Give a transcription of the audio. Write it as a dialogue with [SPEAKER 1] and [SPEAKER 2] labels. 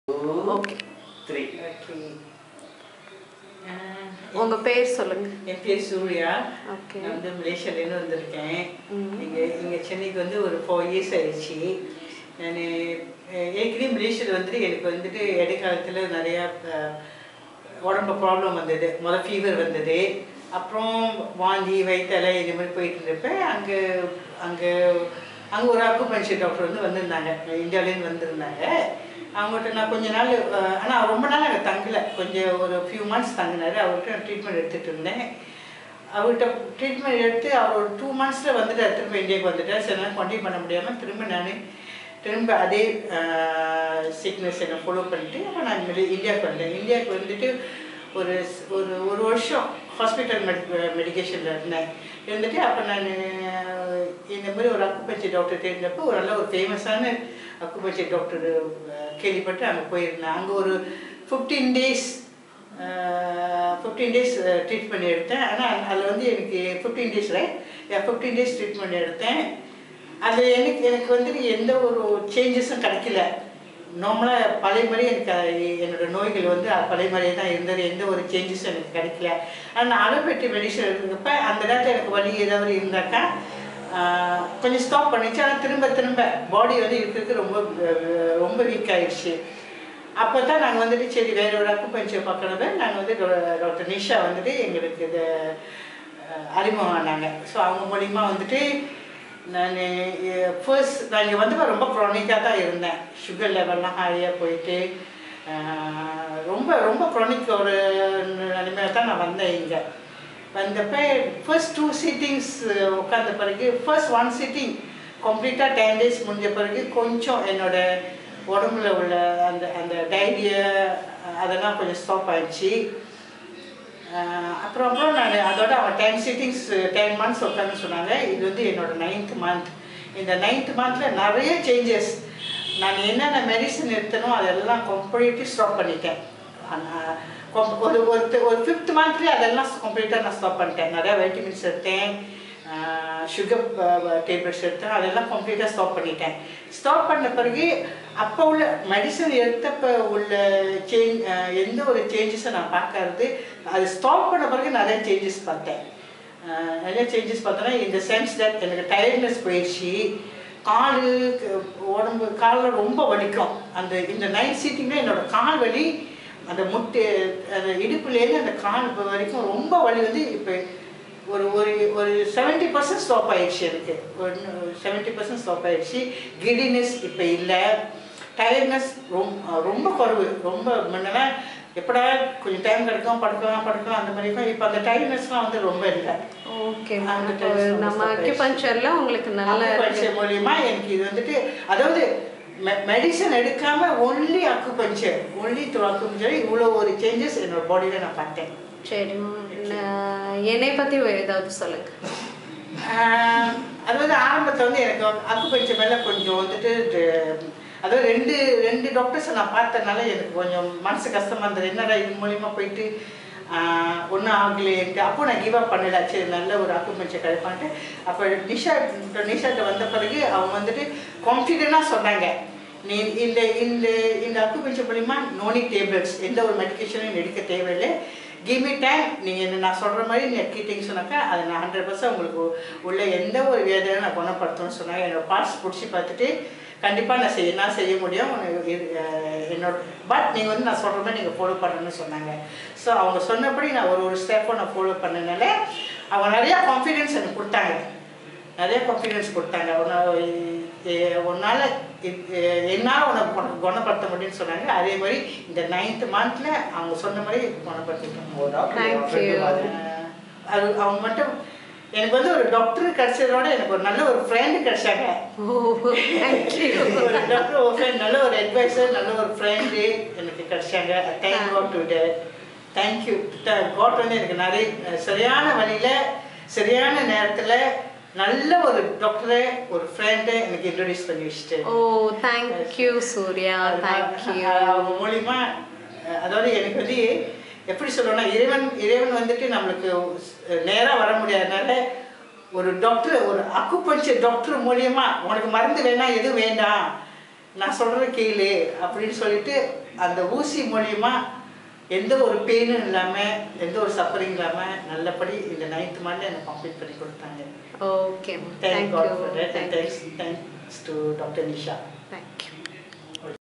[SPEAKER 1] Okay
[SPEAKER 2] three
[SPEAKER 3] okay
[SPEAKER 1] உங்க பேர் சொல்லுங்க
[SPEAKER 3] என் பேர் சூர்யா
[SPEAKER 1] ஓகே
[SPEAKER 3] நான் வந்து மலேசியாலேருந்து வந்திருக்கேன்
[SPEAKER 1] ம்.
[SPEAKER 3] இங்கே இங்கே சென்னைக்கு வந்து ஒரு ஃபோர் இயர்ஸ் ஆயிடுச்சு நான் ஏற்கனவே மலேசியாவில் வந்துட்டு எனக்கு வந்துட்டு இடைக்காலத்தில் நிறையா அஹ், உடம்பு ப்ராப்ளம் வந்தது முதல் ஃபீவர் வந்தது அப்புறம் வாந்தி வயிற்றலை இது மாதிரி போயிட்டு இருப்பேன் அங்கே அங்கே அங்கே ஒரு அக்குபஞ்சர் டாக்டர் வந்து வந்திருந்தாங்க இந்தியாவிலேருந்து வந்திருந்தாங்க அவங்ககிட்ட நான் கொஞ்ச நாள் ஆனால் ரொம்ப நாள் அங்கே தங்கலை கொஞ்சம் ஒரு ஃபியூ மந்த்ஸ் தங்கினாரு அவர்கிட்ட நான் ட்ரீட்மெண்ட் எடுத்துகிட்டு இருந்தேன் அவர்கிட்ட ட்ரீட்மெண்ட் எடுத்து அவர் ஒரு டூ மந்த்ஸில் வந்துட்டு திரும்ப இந்தியாவுக்கு வந்துட்டேன் சில நேரம் கண்டினியூ பண்ண முடியாமல் திரும்ப நான் திரும்ப அதே சிக்னஸ் என்னை ஃபாலோ பண்ணிட்டு அப்போ நான் வெளி- இந்தியாவுக்கு வந்தேன் இந்தியாவுக்கு வந்துட்டு ஒரு ஸ்- ஒரு ஒரு வருஷம் ஹாஸ்பிட்டல் மெடி மெடிக்கேஷனில் இருந்தேன் இருந்துட்டு அப்போ நான் இந்த மாதிரி ஒரு அக்குபஞ்சர் டாக்டர் தெரிஞ்சப்போ ஒரு நல்ல ஒரு ஃபேமஸான அக்குபஞ்சர் டாக்டர் கேள்விப்பட்டு அங்கே போயிருந்தேன் அங்கே ஒரு fifteen days fifteen days treatment எடுத்தேன் ஆனால் அதில் வந்து எனக்கு fifteen days right fifteen days treatment எடுத்தேன் அது எனக்கு எனக்கு வந்துட்டு எந்த ஒரு சேஞ்சஸும் கிடைக்கல நார்மலாக பழைய மாதிரி எனக்கு அது- என்னோட நோய்கள் வந்து அது பழைய மாதிரியே தான் இருந்தது எந்த ஒரு சேஞ்சஸும் எனக்கு கிடைக்கல ஆனால் அலோபேட்டி மெடிசன் எடுக்கிறப்ப அந்த நேரத்தில் எனக்கு வலி ஏதாவது இருந்தாக்கா ஆஹ், கொஞ்சம் ஸ்டாப் பண்ணிச்சு ஆனால் திரும்ப திரும்ப பாடி வந்து இருக்கிறதுக்கு ரொம்ப அஹ், ரொம்ப வீக் ஆயிடுச்சு அப்போ தான் நாங்கள் வந்துட்டு சரி வேற ஒரு அக்குபஞ்சர் பார்க்கறது நாங்கள் வந்து டா- டாக்டர் நிஷா வந்துட்டு எங்களுக்கு இதை அஹ், அறிமுகம் ஆனாங்க ஸோ அவங்க மூலிமா வந்துட்டு நான் ஃபர்ஸ்ட் நான் இங்கே வந்து ரொம்ப க்ரானிக்காக தான் இருந்தேன் சுகர் லெவல்லாம் ஹையாக போயிட்டு அஹ், ரொம்ப ரொம்ப க்ரானிக் ஒரு நிலைமையில தான் நான் வந்தேன் இங்கே வந்தப்ப ஃபர்ஸ்ட் டூ சிட்டிங்ஸ் உட்காந்த பிறகு ஃபர்ஸ்ட் ஒன் சிட்டிங் கம்ப்ளீட்டாக டென் டேஸ் முடிஞ்ச பிறகு கொஞ்சம் என்னோட உடம்புல உள்ள அந்த அந்த டைரியா அதெல்லாம் கொஞ்சம் ஸ்டாப் ஆயிடுச்சு ஆஹ் அப்புறம் அப்புறம் நான் அதோட அவன் டென் சிட்டிங்ஸ் டென் மந்த்ஸ் உட்காந்து சொன்னாங்க இது வந்து என்னோட நைன்த் மந்த் இந்த நைன்த் மந்தில் நிறைய சேஞ்சஸ் நான் என்னென்ன மெடிசன் எடுத்தனோ அதெல்லாம் கம்ப்ளீட்லி ஸ்டாப் பண்ணிட்டேன் ஆனா, com- ஒரு ஒரு ஒரு ஃபிஃப்த் மந்த்லேயே அதெல்லாம் கம்ப்ளீட்டாக நான் ஸ்டாப் பண்ணிட்டேன் நிறையா வைட்டமின்ஸ் எடுத்தேன் சுகர் டேப்லெட்ஸ் எடுத்தேன் அதெல்லாம் கம்ப்ளீட்டாக ஸ்டாப் பண்ணிட்டேன் ஸ்டாப் பண்ண பிறகு அப்போ உள்ள மெடிசன் எடுத்தப்ப உள்ள சேஞ்ச் எந்த ஒரு சேஞ்சஸை நான் பார்க்கறது அது ஸ்டாப் பண்ண பிறகு நிறைய சேஞ்சஸ் பார்த்தேன் அஹ் நிறைய சேஞ்சஸ் பார்த்தோன்னா இந்த சென்ஸ் தட் எனக்கு டயர்ட்னஸ் போயிடுச்சு கால் உடம்பு காலில் ரொம்ப வலிக்கும் அந்த இந்த நைட் சீட்டிங்கில் என்னோட கால் வலி அந்த முட்டு அந்த இடுப்புலேருந்து அந்த கால் வரைக்கும் ரொம்ப வலி வந்து இப்போ ஒரு ஒரு ஒரு செவன்ட்டி பர்சன்ட் ஸ்டாப் ஆயிடுச்சு எனக்கு ஒரு செவன்ட்டி பர்சன்ட் ஸ்டாப் ஆயிடுச்சு கிடினஸ் இப்போ இல்லை டயர்ட்னஸ் ரொம்ப ரொம்ப குறைவு ரொம்ப முன்னெல்லாம் எப்படா கொஞ்சம் டைம் கிடைக்கும் படுக்கலாம் படுக்கலாம் அந்த மாதிரி இருக்கும் இப்போ அந்த டயர்ட்னஸ்லாம் வந்து ரொம்ப இல்லை
[SPEAKER 1] ஓகே
[SPEAKER 3] அந்த
[SPEAKER 1] அப்போ
[SPEAKER 3] tension
[SPEAKER 1] நம்ம
[SPEAKER 3] stop ஆயிடுச்சு.
[SPEAKER 1] அக்யூபஞ்சர்ல உங்களுக்கு நல்ல
[SPEAKER 3] அக்குபஞ்சர் மூலியமா எனக்கு இது வந்துட்டு அதாவது மெடிசன் எடுக்காம only acupuncture only through acupuncture இவ்வளோ ஒரு சேஞ்சஸ் என்னோட பாடியில் நான் பார்த்தேன்
[SPEAKER 1] சரி நான் என்னை பத்தி ஏதாவது சொல்லுங்க
[SPEAKER 3] ஆஹ் அதாவது ஆரம்பத்தில் வந்து எனக்கு அக்குபஞ்சர் மேலே கொஞ்சம் வந்துட்டு இது- அதாவது ரெண்டு ரெண்டு டாக்டர்ஸை நான் பார்த்தனால எனக்கு கொஞ்சம் மனசு கஷ்டமா இருந்தது என்னடா இது மூலியமா போயிட்டு ஒன்றும் ஆகலையேன்ட்டு அப்போ நான் கிவ் அப் பண்ணல சரி நல்ல ஒரு அக்குபஞ்சர் கிடைப்பான்ட்டு அப்போ நிஷா நிஷாட்ட வந்த பிறகு அவங்க வந்துட்டு கான்ஃபிடென்ட்டாக சொன்னாங்க நீ இந்த இந்த இந்த அக்குபஞ்சர் மூலிமா நோனி டேப்லெட்ஸ் எந்த ஒரு மெடிக்கேஷனும் எடுக்க தேவையில்லை கிவ் மீ டைம் நீங்கள் என்ன நான் சொல்கிற மாதிரி நீங்கள் கேட்டிங்க சொன்னாக்கா அது நான் ஹண்ட்ரட் பர்சன்ட் உங்களுக்கு உள்ள எந்த ஒரு வேதனையும் நான் குணப்படுத்தணும்னு சொன்னாங்க என்னோட பார்ட்ஸ் பிடிச்சி பார்த்துட்டு கண்டிப்பாக நான் செய்ய நான் செய்ய முடியும் உனக்கு இது, அஹ், என்னோட பட் நீங்கள் வந்து நான் சொல்கிற மாதிரி நீங்கள் ஃபாலோ பண்ணணும்னு சொன்னாங்க ஸோ அவங்க சொன்னபடி நான் ஒரு ஒரு ஸ்டெப்பும் நான் ஃபாலோ பண்ணனால அவங்க நிறையா கான்ஃபிடென்ஸ் எனக்கு கொடுத்தாங்க நிறைய கான்ஃபிடென்ஸ் கொடுத்தாங்க உன்னால் என்னால் உனக்கு உனக்கு குணப்படுத்த முடியும்னு சொன்னாங்க அதே மாதிரி இந்த நைன்த் மந்த்தில் அவங்க சொன்ன மாதிரி குணப்படுத்திட்டாங்க
[SPEAKER 1] Thank you.
[SPEAKER 3] அஹ் அது அவங்க மட்டும் எனக்கு வந்து ஒரு டாக்டர் கிடைச்சதோட எனக்கு ஒரு நல்ல ஒரு ஃப்ரெண்டு கிடைச்சாங்க
[SPEAKER 1] ஓ தேங்க்யூ
[SPEAKER 3] ஒரு டாக்டர் ஒரு ஃப்ரெண்ட் நல்ல ஒரு அட்வைசர் நல்ல ஒரு ஃப்ரெண்டு எனக்கு கிடைச்சாங்க thank God to thank you God வந்து எனக்கு நிறைய அஹ், சரியான வழியில் சரியான நேரத்தில் நல்ல ஒரு டாக்டரை ஒரு ஃப்ரெண்டை எனக்கு இன்ட்ரடியூஸ் பண்ணி வச்சுட்டு
[SPEAKER 1] ஓ தேங்க்யூ சூர்யா தேங்க்யூ
[SPEAKER 3] அவங்க மூலியமா அஹ், அதாவது எனக்கு வந்து எப்படி சொல்லணும்னா இறைவன் இறைவன் வந்துட்டு நம்மளுக்கு நேரா வர முடியாதனால ஒரு டாக்டர் ஒரு அக்குபஞ்சர் டாக்டர் மூலியமா உனக்கு மருந்து வேணாம் எதுவும் வேண்டாம் நான் சொல்கிற கேளு அப்படின்னு சொல்லிட்டு அந்த ஊசி மூலியமா எந்த ஒரு பெயினும் இல்லாமல் எந்த ஒரு சஃபரிங் இல்லாமல் நல்லபடி இந்த நைன்த் மந்த் எனக்கு கம்ப்ளீட் பண்ணி கொடுத்தாங்க
[SPEAKER 1] okay
[SPEAKER 3] thank
[SPEAKER 1] thank
[SPEAKER 3] God
[SPEAKER 1] you
[SPEAKER 3] for that
[SPEAKER 1] thank
[SPEAKER 3] thanks thanks to doctor Nisha
[SPEAKER 1] thank you